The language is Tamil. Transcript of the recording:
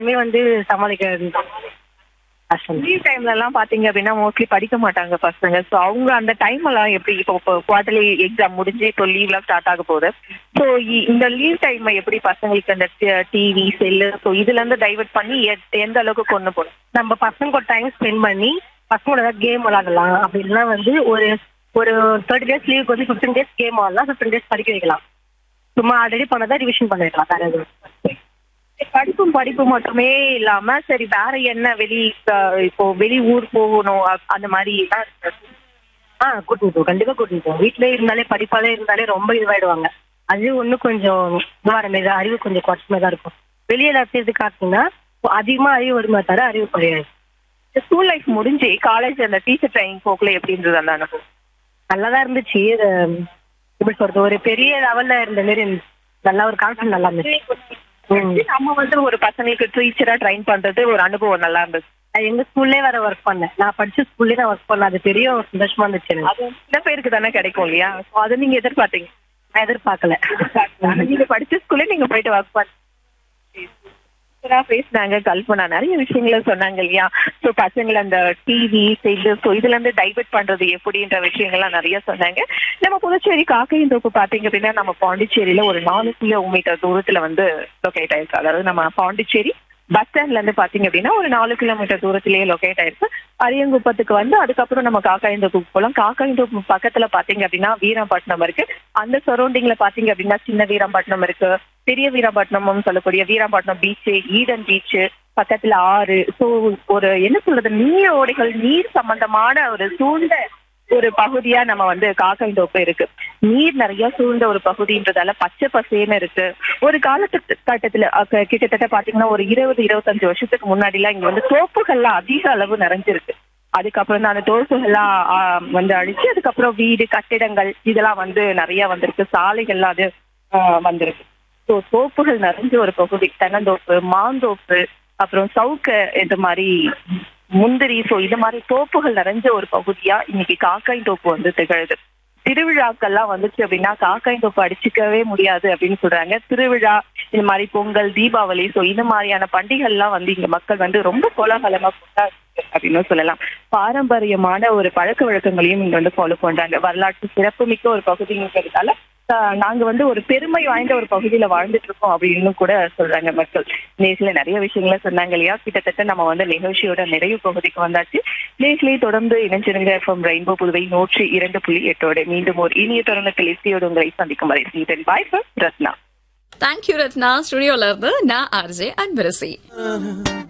இனிமே வந்து சமாளிக்கிறது கஷ்டம் லீவ் டைம்ல எல்லாம் பாத்தீங்க அப்படின்னா மோஸ்ட்லி படிக்க மாட்டாங்க பசங்க சோ அவங்க அந்த டைம் எல்லாம் எப்படி இப்போ குவார்டர்லி எக்ஸாம் முடிஞ்சு இப்போ லீவ்லாம் ஸ்டார்ட் ஆக போகுது சோ இந்த லீவ் டைம் எப்படி பசங்களுக்கு அந்த டிவி செல்லு சோ இதுல இருந்து டைவர்ட் பண்ணி எத்- எந்த அளவுக்கு கொண்டு போகணும் நம்ம பசங்க கூட டைம் ஸ்பெண்ட் பண்ணி பசங்களோட ஏதாவது கேம் விளாடலாம் அப்படின்னா வந்து ஒரு ஒரு தேர்ட்டி டேஸ் லீவுக்கு வந்து ஃபிஃப்டீன் டேஸ் கேம் ஆடலாம் ஃபிஃப்டீன் டேஸ் படிக்க வைக்கலாம் சும்மா ஆல்ரெடி பண்ணதை ரிவிஷன் பண்ண வைக்கலாம் வேற எதுவும் படிப்பும் படிப்பு மட்டுமே இல்லாம சரி வேற என்ன வெளி அஹ், இப்போ வெளி ஊர் போகணும் அ- அந்த மாதிரி எல்லாம் இருக்கு. ஆ கூட்டிட்டு போ கண்டிப்பா கூட்டிட்டு போ வீட்லயே இருந்தாலே படிப்பாலே இருந்தாலே ரொம்ப இதுவாயிடுவாங்க அது இன்னும் கொஞ்சம் இதுவார மாதிரி தான், அறிவு கொஞ்சம் குறைச்ச தான் இருக்கும் வெளியில சேர்த்து காட்டினா அதிகமா அறிவு வருமே தவிர அறிவு குறையாது ஸ்கூல் லைஃப் முடிஞ்சு காலேஜ் அந்த டீச்சர் ட்ரைனிங் போக்குல எப்படி இருந்தது அந்த அனுபவம் நல்லாதான் இருந்துச்சு இது எப்படி சொல்றது ஒரு பெரிய லெவல்ல இருந்த மாதிரி இருந்துச்சு. நல்லா ஒரு கான்ஃபிடன்ட் நல்லா இருந்துச்சு ம். நம்ம வந்து ஒரு பசங்களுக்கு டீச்சரா ட்ரைன் பண்றது ஒரு அனுபவம் நல்லா இருந்துச்சு நான் எங்க ஸ்கூல்லே வேற ஒர்க் பண்ணேன் நான் படிச்ச ஸ்கூல்லே நான் ஒர்க் பண்ணேன் அது பெரிய ஒரு சந்தோஷமா இருந்துச்சு எனக்கு அது சில பேருக்கு தானே கிடைக்கும் இல்லையா So அதை நீங்க எதிர்பார்த்தீங்க நான் எதிர்பார்க்கல ஆனா நீங்க படிச்ச ஸ்கூல்ல நீங்க போயிட்டு ஒர்க் பண்ண பேசினாங்க கல்பனா நிறைய விஷயங்கள சொன்னாங்க இல்லையா சோ பசங்களை அந்த டிவி செய்து ஸோ இதுல இருந்து டைவர்ட் பண்றது எப்படின்ற விஷயங்கள்லாம் நிறைய சொன்னாங்க நம்ம புதுச்சேரி காக்கையின் தோப்பு பாத்தீங்க அப்படின்னா நம்ம பாண்டிச்சேரியில ஒரு நாலு கிலோமீட்டர் தூரத்துல வந்து லொகேட் ஆயிருக்கு அதாவது நம்ம பாண்டிச்சேரி பஸ் ஸ்டாண்ட்ல இருந்து பாத்தீங்க அப்படின்னா ஒரு நாலு கிலோமீட்டர் தூரத்திலேயே லொகேட் ஆயிருக்கு அரியங்குப்பத்துக்கு வந்து அதுக்கப்புறம் நம்ம காக்காயந்தோப்புக்கு போகலாம் காக்காயந்தோப்பு பக்கத்துல பாத்தீங்க அப்படின்னா வீரம்பட்டினம் இருக்கு அந்த சரௌண்டிங்ல பாத்தீங்க அப்படின்னா சின்ன வீரம்பட்டினம் இருக்கு பெரிய வீரம்பட்டினம்னு சொல்லக்கூடிய வீரம்பட்டினம் பீச் ஈடன் பீச் பக்கத்துல ஆறு ஸோ ஒரு என்ன சொல்றது நீர் ஓடைகள் நீர் சம்பந்தமான ஒரு சூழ்ந்த ஒரு பகுதியா நம்ம வந்து காக்காய்தோப்பு இருக்கு நீர் நிறைய சூழ்ந்த ஒரு பகுதின்றதால பச்சை பசேன்னு இருக்கு ஒரு காலத்து கட்டத்துல அஹ், கிட்டத்தட்ட பாத்தீங்கன்னா ஒரு இருபது இருபத்தஞ்சு வருஷத்துக்கு முன்னாடி எல்லாம் இங்க வந்து தோப்புகள்லாம் அதிக அளவு நிறைஞ்சிருக்கு அதுக்கப்புறம் தான் அந்த தோப்புகள்லாம் ஆஹ், வந்து அழிச்சு அதுக்கப்புறம் வீடு கட்டிடங்கள் இதெல்லாம் வந்து நிறைய வந்திருக்கு சாலைகள்லாம் அது ஆஹ், வந்திருக்கு ஸோ தோப்புகள் நிறைஞ்ச ஒரு பகுதி தென்னந்தோப்பு மாந்தோப்பு அப்புறம் சவுக்க இந்த மாதிரி முந்திரி ஸோ இது மாதிரி தோப்புகள் நிறைஞ்ச ஒரு பகுதியா இன்னைக்கு காக்காய் தோப்பு வந்து திகழுது திருவிழாக்கள்லாம் வந்துச்சு அப்படின்னா காக்காய் தோப்பு அடிச்சுக்கவே முடியாது அப்படின்னு சொல்றாங்க திருவிழா இந்த மாதிரி பொங்கல் தீபாவளி ஸோ இந்த மாதிரியான பண்டிகைகள்லாம் வந்து இங்க மக்கள் வந்து ரொம்ப கோலாகலமா கொண்டாடு அப்படின்னு சொல்லலாம் பாரம்பரியமான ஒரு பழக்க வழக்கங்களையும் இங்க வந்து ஃபாலோ பண்றாங்க வரலாற்று சிறப்புமிக்க ஒரு பகுதிங்கிறதால ஆஹ், நாங்க வந்து ஒரு பெருமை வாய்ந்த ஒரு பகுதியில வாழ்ந்துட்டு இருக்கோம் அப்படின்னு கூட சொல்றாங்க மக்கள் நேசில நிறைய விஷயங்களை சொன்னாங்க இல்லையா கிட்டத்தட்ட நம்ம வந்து நிகழ்ச்சியோட நிறைவு பகுதிக்கு வந்தாச்சு நேசிலே தொடர்ந்து இணைஞ்சிருங்க எஃப்எம் ரெயின்போ புதுவை நூற்றி இரண்டு புள்ளி எட்டோட மீண்டும் ஒரு இனிய தருணத்தில் இசையோடு உங்களை சந்திக்கும் வரை சீதன் பாய் ரத்னா தேங்க்யூ ரத்னா ஸ்டுடியோல இருந்து நான் ஆர்ஜே அன்பரசி